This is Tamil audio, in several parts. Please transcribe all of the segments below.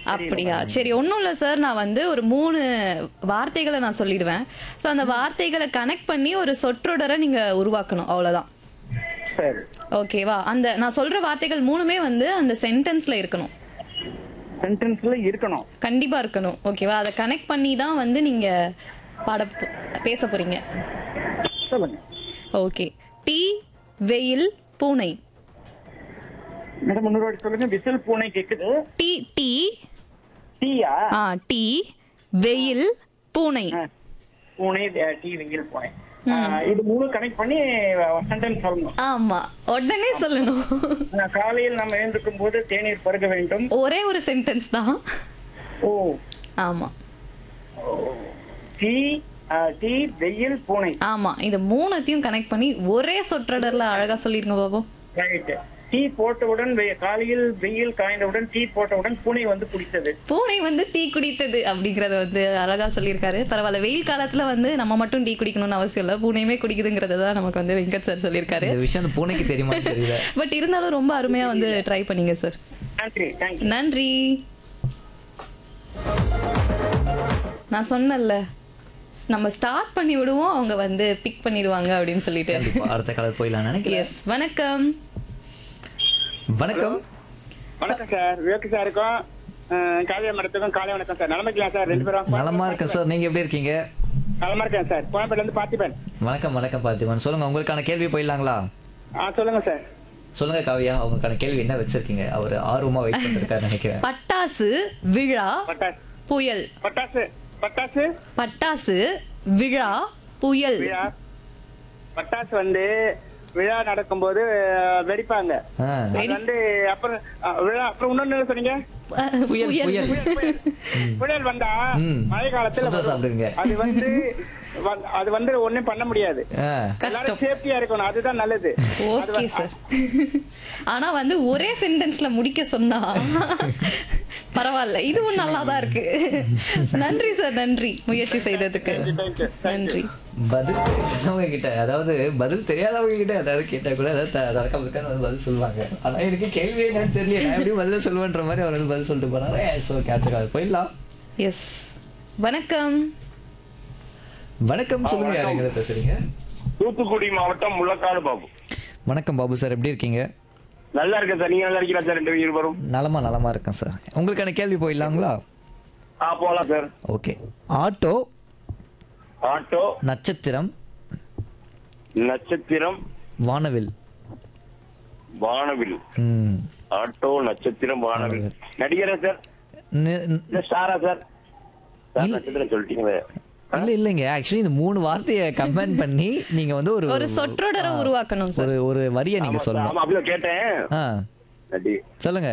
அப்படியா சரி ஒன்றும் இல்லை சார் நான் வந்து ஒரு மூணு வார்த்தைகளை நான் சொல்லிடுவேன் ஸோ அந்த வார்த்தைகளை கனெக்ட் பண்ணி ஒரு சொற்றொடரை நீங்க உருவாக்கணும் அவ்வளவுதான் சரி ஓகேவா அந்த நான் சொல்ற வார்த்தைகள் மூணுமே வந்து அந்த சென்டென்ஸ்ல இருக்கணும் சென்டென்ஸ்ல இருக்கணும் கண்டிப்பா இருக்கணும் ஓகேவா அதை கனெக்ட் பண்ணி தான் வந்து நீங்க பாட போ- பேச போறீங்க சொல்லுங்க ஓகே டீ வெயில் பூனை மேடம் முன்னூறு வாட்டி சொல்லுங்க விசில் பூனை கேக்குது டீ டீ டீயா ஆ டீ வெயில் பூனை ஆ, பூனை அஹ், டீ வெயில் பூனை ஆ, இது மூணு கனெக்ட் பண்ணி சென்டென்ஸ் சொல்லணும் ஆமா உடனே சொல்லணும் ஆ, காலையில் நம்ம எழுந்திருக்கும் போது தேநீர் பருக வேண்டும் ஒரே ஒரு சென்டென்ஸ் தான் ஓ ஆமா டீ ஆ, டீ வெயில் பூனை ஆமா இது மூணுத்தையும் கனெக்ட் பண்ணி ஒரே சொற்றொடர்ல அழகா சொல்லிருங்க பாபம் ரைட் டீ போட்டவுடன் வெ- காலையில் வெயில் காய்ந்தவுடன் டீ போட்டவுடன் பூனை வந்து குடித்தது பூனை வந்து டீ குடித்தது அப்படிங்கறத வந்து அழகா சொல்லியிருக்காரு பரவாயில்ல வெயில் காலத்துல வந்து நம்ம மட்டும் டீ குடிக்கணும்னு அவசியம் இல்ல பூனையுமே குடிக்குதுங்கிறத தான் நமக்கு வந்து வெங்கட் சார் சொல்லியிருக்காரு இந்த விஷயம் அந்த பூனைக்கு தெரியுமா தெரியல பட் இருந்தாலும் ரொம்ப அருமையா வந்து ட்ரை பண்ணீங்க சார் நன்றி தேங்க்யூ நன்றி நான் சொன்னேன்ல நம்ம ஸ்டார்ட் பண்ணி விடுவோம் அவங்க வந்து பிக் பண்ணிடுவாங்க அப்படின்னு சொல்லிட்டு கண்டிப்பா அடுத்த கலர் போயிடலாம் நினைக்கிறேன் எஸ் வணக்கம் வணக்கம் வணக்கம் சார் விவேக் சாருக்கும் அஹ், காவியா மேடத்துக்கும் காலை வணக்கம் சார் நலமைக்கலாம் சார் ரெண்டு பேரும் நலமா இருக்கேன் சார் நீங்க எப்படி இருக்கீங்க நலமா இருக்கேன் சார் கோயம்பேட்ல இருந்து பார்த்திபன் வணக்கம் வணக்கம் பார்த்திபன் சொல்லுங்க உங்களுக்கான கேள்வி போயிடலாங்களா ஆ சொல்லுங்க சார் சொல்லுங்க காவியா உங்களுக்கான கேள்வி என்ன வச்சிருக்கீங்க அவர் ஆர்வமா வெயிட் பண்ணிருக்காரு நினைக்கிறேன் பட்டாசு விழா பட்டாசு புயல் பட்டாசு பட்டாசு பட்டாசு விழா புயல் விழா பட்டாசு வந்து விழா நடக்கும்போது அஹ், வெடிப்பாங்க ஆ, அது வந்து அப்புறம் அஹ், விழா அப்புறம் இன்னொன்னு என்ன சொன்னீங்க புயல் புயல் புயல், புயல் வந்தா ம். மழை காலத்துல சுண்டல் வரும். சாப்பிடுங்க. அது வந்து வ- அது வந்து ஒண்ணும் பண்ண முடியாது ஆ, கஷ்டம் எல்லாரும் சேஃப்டியா இருக்கணும் அதுதான் நல்லது அது ஓகே வ- சார் ஆனா வந்து ஒரே சென்டென்ஸ்ல முடிக்க சொன்னா பரவாயில்ல இதுவும் நல்லா தான் இருக்கு நன்றி சார் நன்றி முயற்சி செய்ததுக்கு Thank you. நன்றி பதில் தெரியாதவங்க கிட்ட அதாவது பதில் தெரியாதவங்க கிட்ட அதாவது கேட்டா கூட அதாவது த- தலக்கா பலக்கான்னு வந்து பதில் சொல்லுவாங்க ஆனா எனக்கு கேள்வி என்னன்னு தெரியல நான் எப்படி பதில் சொல்லுவேன்ற மாதிரி அவர் வந்து பதில் சொல்லிட்டு போனாரு ஸோ கேட்டுக்காது போயிடலாம் எஸ் வணக்கம் வணக்கம் சொல்லுங்க யார் எங்க பேசுறீங்க தூத்துக்குடி மாவட்டம் முள்ளக்காடு பாபு வணக்கம் பாபு சார் எப்படி இருக்கீங்க நல்லா இருக்கேன் சார் நீங்க நல்லா இருக்கீங்களா சார் ரெண்டு பேரும் வரும் நலமா நலமா இருக்கேன் சார் உங்களுக்கான கேள்வி போயிடலாங்களா ஆ போலாம் சார் ஓகே ஆட்டோ ஆட்டோ நட்சத்திரம் நட்சத்திரம் வானவில் வானவில் ம். ஆட்டோ நட்சத்திரம் வானவில் நடிகரா சார் நி- நி- இல்ல ஸ்டாரா சார் சார் இல்ல. நட்சத்திரம் சொல்லிட்டீங்களே இல்ல இல்லைங்க ஆக்சுவலி இந்த மூணு வார்த்தையை கம்பைன் பண்ணி நீங்க வந்து ஒரு ஒரு சொற்றொடரை உருவாக்கணும் சார் ஒரு ஒரு வரியை நீங்க ஆமா சார், சொல்லணும் ஆமா அப்படிதான் கேட்டேன் ஆ நடி சொல்லுங்க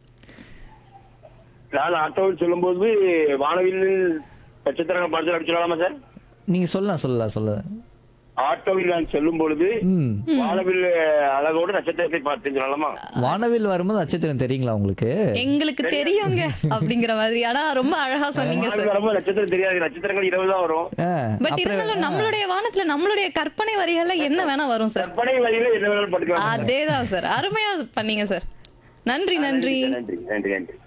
நான் ஆட்டோவில் சொல்லும்போது வானவில் நட்சத்திரங்கள் படத்தில் அப்படி சொல்லலாமா சார் நீங்க சொல்லலாம் சொல்லலாம் சொல்ல ஆட்டோவில் நான் செல்லும் பொழுது ம் வானவில் அழகோடு நட்சத்திரத்தை பார்த்தேன் சொல்லலாமா வானவில் வரும்போது நட்சத்திரம் தெரியுங்களா உங்களுக்கு எங்களுக்கு தெரியுங்க அப்படிங்கிற மாதிரி ஆனா ரொம்ப அழகா சொன்னீங்க வானவில் சார் வரும்போது நட்சத்திரம் தெரியாது நட்சத்திரங்கள் இரவு தான் வரும் ஆ, பட் அப்புறம் இருந்தாலும் நம்மளுடைய வானத்துல நம்மளுடைய கற்பனை வரிகள்ல என்ன வேணா வரும் சார் கற்பனை வழியில என்ன வேணாலும் படுக்கலாம் அதேதான் சார் அருமையா பண்ணீங்க சார் நன்றி நன்றி நன்றி நன்றி நன்றி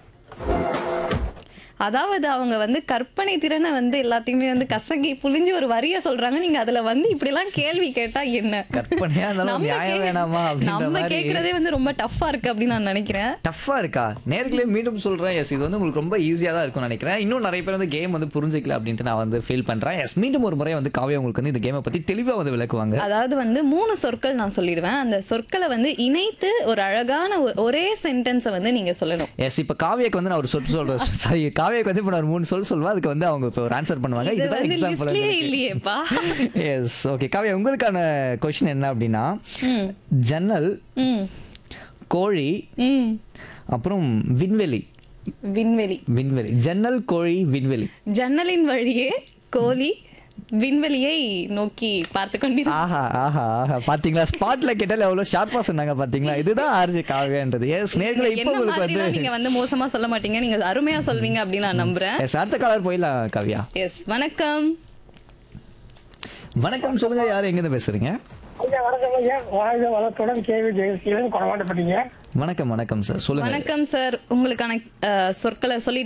அதாவது அவங்க வந்து கற்பனை திறனை வந்து எல்லாத்தையுமே வந்து கசங்கி புளிஞ்சு ஒரு வரிய சொல்றாங்க நீங்க அதுல வந்து இப்படி எல்லாம் கேள்வி கேட்டா என்ன கற்பனையா இருந்தாலும் நம்ம நியாயம் கே- வேணாமா அப்படின்ற நம்ம மாதிரி கேக்குறதே வந்து ரொம்ப டஃப்பா இருக்கு அப்படின்னு நான் நினைக்கிறேன் டஃப்பா இருக்கா நேர்களே மீண்டும் சொல்றேன் எஸ் இது வந்து உங்களுக்கு ரொம்ப ஈஸியா தான் இருக்கும்னு நினைக்கிறேன் இன்னும் நிறைய பேர் வந்து கேம் வந்து புரிஞ்சிக்கல அப்படின்ட்டு நான் வந்து ஃபீல் பண்றேன் எஸ் மீண்டும் ஒரு முறை வந்து காவியா உங்களுக்கு வந்து இந்த கேமை பத்தி தெளிவா வந்து விளக்குவாங்க அதாவது வந்து மூணு சொற்கள் நான் சொல்லிடுவேன் அந்த சொற்களை வந்து இணைத்து ஒரு அழகான ஒ- ஒரே சென்டென்ஸை வந்து நீங்க சொல்லணும் எஸ் இப்ப காவியாக்கு வந்து நான் ஒரு சொட்டு சொல்றேன் சாரி காவியாக்கு வந்து இப்ப நான் ஒரு மூணு சொல் சொல்லுவேன் அதுக்கு வந்து அவங்க இப்போ ஒரு ஆன்சர் பண்ணுவாங்க இது இதுதான் வந்து லிஸ்ட்லயே எக்ஸாம்பிள் இல்லையேப்பா எஸ் ஓகே காவியா உங்களுக்கான கொஸ்டின் என்ன அப்படின்னா ம் ஜன்னல் ம் கோழி ம் அப்புறம் விண்வெளி விண்வெளி விண்வெளி ஜன்னல் கோழி விண்வெளி ஜன்னலின் வழியே கோழி விண்வெளியை நோக்கி பார்த்து கொண்டிரு ஆஹா ஆஹா ஆஹா பாத்தீங்களா ஸ்பாட்ல கேட்டால எவ்வளவு ஷார்ப்பா சொன்னாங்க பாத்தீங்களா இதுதான் ஆர்ஜி காவியான்றது எஸ் நேர்களை இப்போ என்ன உங்களுக்கு மாதிரிலாம் வந்து நீங்க வந்து மோசமா சொல்ல மாட்டீங்க நீங்க அருமையா சொல்வீங்க அப்படின்னு நான் நம்புறேன் எஸ் அடுத்த காலர் போயிடலாம் காவியா எஸ் வணக்கம் வணக்கம் சொல்லுங்க யார் எங்க இருந்து பேசுறீங்க ஐயா வணக்கம் ஐயா வாழ்க வளத்துடன் கேள்வி ஜெயசீலன் கொண்டாடப்பட்டீங்க வணக்கம் வணக்கம் சார் சொல்லுங்க வணக்கம் சார் உங்களுக்கான அஹ், சொற்களை சொல்லி